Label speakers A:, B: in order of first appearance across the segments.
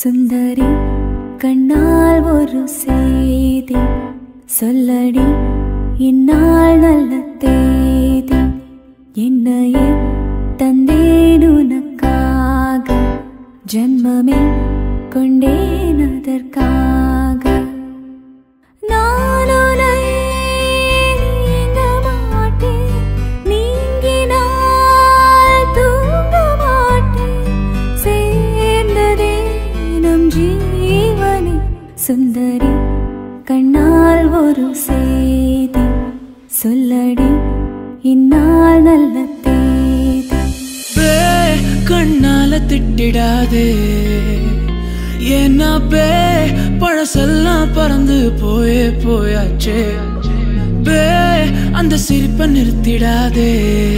A: சுந்தரி கண்ணால் ஒரு செய்தி சொல்லடி இந்நாள் நல்ல தேதி என்னையே தந்தேன் உனக்காக ஜன்மமே கொண்டேன் அதற்காக நான் உன்னை நீங்க மாட்டேன் நீங்கினால் தூங்க மாட்டேன் சேர்ந்ததே நம் ஜீவனே சுந்தரி கண்ணால் ஒரு செய்தி சொல்லடி இந்நாள் நல்ல தேதி
B: பே கண்ணால திட்டிடாதே ஏன்னா பே பழசெல்லாம் பறந்து போயே போயாச்சே பே அந்த சிரிப்பை நிறுத்திடாதே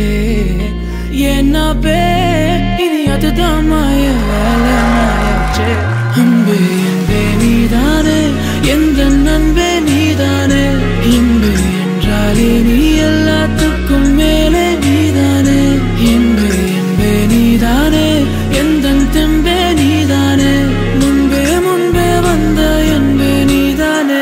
B: ஏன்னா பே இனி அதுதான் மாய வேலை மாயாச்சே அன்பே என்பே நீதானே எந்த நண்பே நீதானே இன்பு என்றாலே நீ எல்லாத்துக்கும் மேலே நீதானே இன்பு என்பே நீதானே எந்த தெம்பே நீதானே முன்பே முன்பே வந்த என்பே நீதானே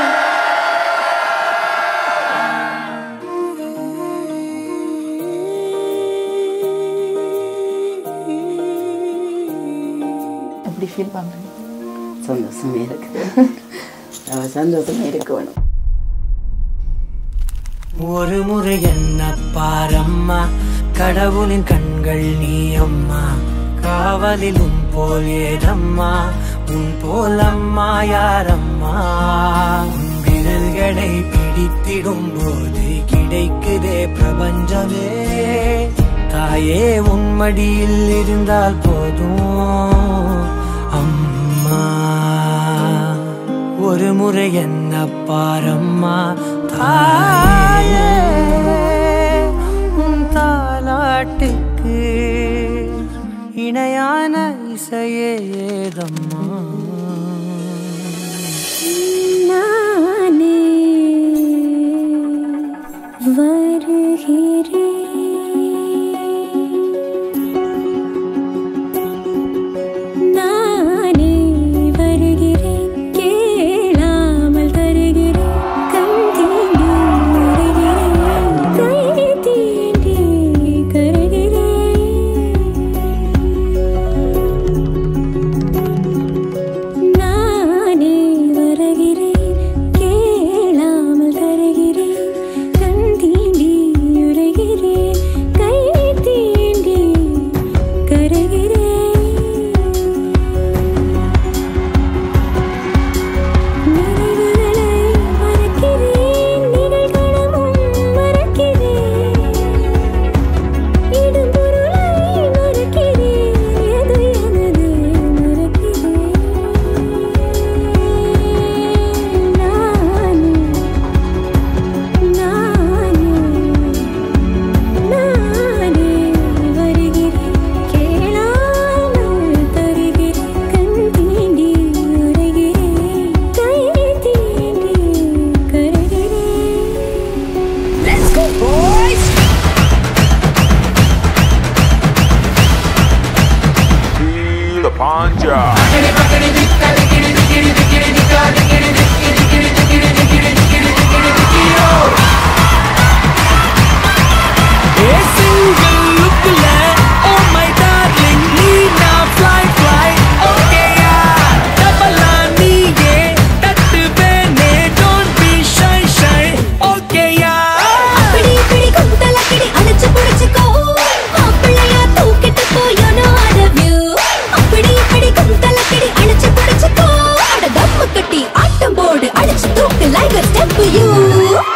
C: எப்படி ஃபீல் பண்ணுறீங்க
D: சந்தோஷமே இருக்குது அவ சந்தோஷமே இருக்க வேணும்
E: ஒரு முறை என்ன பாரம்மா கடவுளின் கண்கள் நீ அம்மா காவலில் உன் போல் ஏதம்மா உன் போல் அம்மா யாரம்மா உன் விரல்களை பிடித்திடும் போது கிடைக்குதே பிரபஞ்சமே தாயே உன் மடியில் இருந்தால் போதும் அம்மா ஒரு முறை என்ன பாரம்மா தாயே உன் தாலாட்டுக்கு இணையான இசையே ஏதம்மா
A: நானே வருகிறேன் நானே வருகிறேன் கேளாமல் தருகிறேன் கண் தீண்டி வருகிறேன் கை தீண்டி கருகிறேன் நானே வருகிறேன் கேளாமல் தருகிறேன் கண் தீண்டி உரைகிறேன் கை தீண்டி கருகிறேன் நினைவுகளை மறக்கிறேன் நிகழ்கணமும் மறக்கிறேன் இடும் பொருளை மறக்கிறேன் எது எனது மறக்கிறேன் நானே நானே நானே வருகிறேன் கேளாமல் தருகிறேன் கண் தீண்டி உரைகிறேன் கை தீண்டி கருகிறேன்
F: Feel the panja.
B: A single lookல oh my darling நீ நான் fly fly okay yeah டபலா நீயே தட்டுவேனே don't be shy shy okay yeah
A: அப்படி இப்படி குந்தலக்கடி அணைச்சு புடிச்சுக்கோ மாப்பிள்ளையா தூக்கிட்டு போயோனோ I love you அப்படி இப்படி குந்தலக்கடி அணைச்சு புடிச்சுக்கோ அட தம்மு கட்டி ஆட்டம் போடு அடிச்சு தூக்கு like a step you